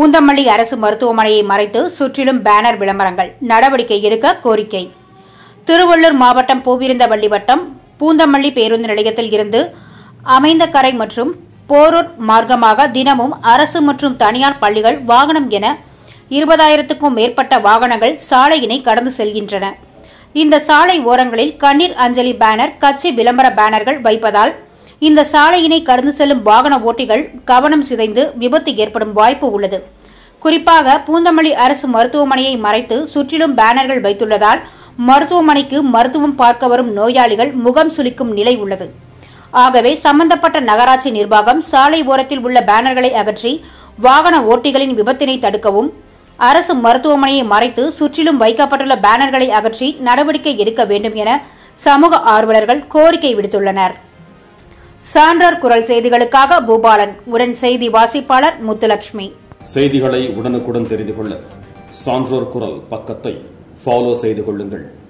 பூந்தமல்லி அரசு மருத்துவமனையை மறைத்து சுற்றிலும் பேனர் விளம்பரங்கள் நடவடிக்கை எடுக்க கோரிக்கை திருவள்ளூர் மாவட்டம் பூவிருந்தவள்ளி வட்டம் பூந்தமல்லி பேருந்து நிலையத்தில் இருந்து அமைந்தகரை மற்றும் போரூர் மார்க்கமாக தினமும் அரசு மற்றும் தனியார் பள்ளிகள் வாகனம் என இருபதாயிரத்துக்கும் மேற்பட்ட வாகனங்கள் சாலையினை கடந்து செல்கின்றன இந்த சாலை ஓரங்களில் கண்ணீர் அஞ்சலி பேனர் கட்சி விளம்பர பேனர்கள் வைப்பதால் இந்த சாலையினை கடந்து செல்லும் வாகன ஓட்டிகள் கவனம் சிதைந்து விபத்து ஏற்படும் வாய்ப்பு உள்ளது குறிப்பாக பூந்தமல்லி அரசு மருத்துவமனையை மறைத்து சுற்றிலும் பேனர்கள் வைத்துள்ளதால் மருத்துவமனைக்கு மருத்துவம் பார்க்க வரும் நோயாளிகள் முகம் சுளிக்கும் நிலை உள்ளது ஆகவே சம்பந்தப்பட்ட நகராட்சி நிர்வாகம் சாலை ஓரத்தில் உள்ள பேனர்களை அகற்றி வாகன ஓட்டிகளின் விபத்தினை தடுக்கவும் அரசு மருத்துவமனையை மறைத்து சுற்றிலும் வைக்கப்பட்டுள்ள பேனர்களை அகற்றி நடவடிக்கை எடுக்க வேண்டும் என சமூக ஆர்வலர்கள் கோரிக்கை விடுத்துள்ளனர் சான்றோர் குரல் செய்திகளுக்காக பூபாலன் உடன் செய்தி வாசிப்பாளர் முத்துலட்சுமி செய்திகளை உடனுக்குடன் தெரிந்து கொள்ள சான்றோர் குரல் பக்கத்தை ஃபாலோ செய்து கொள்ளுங்கள்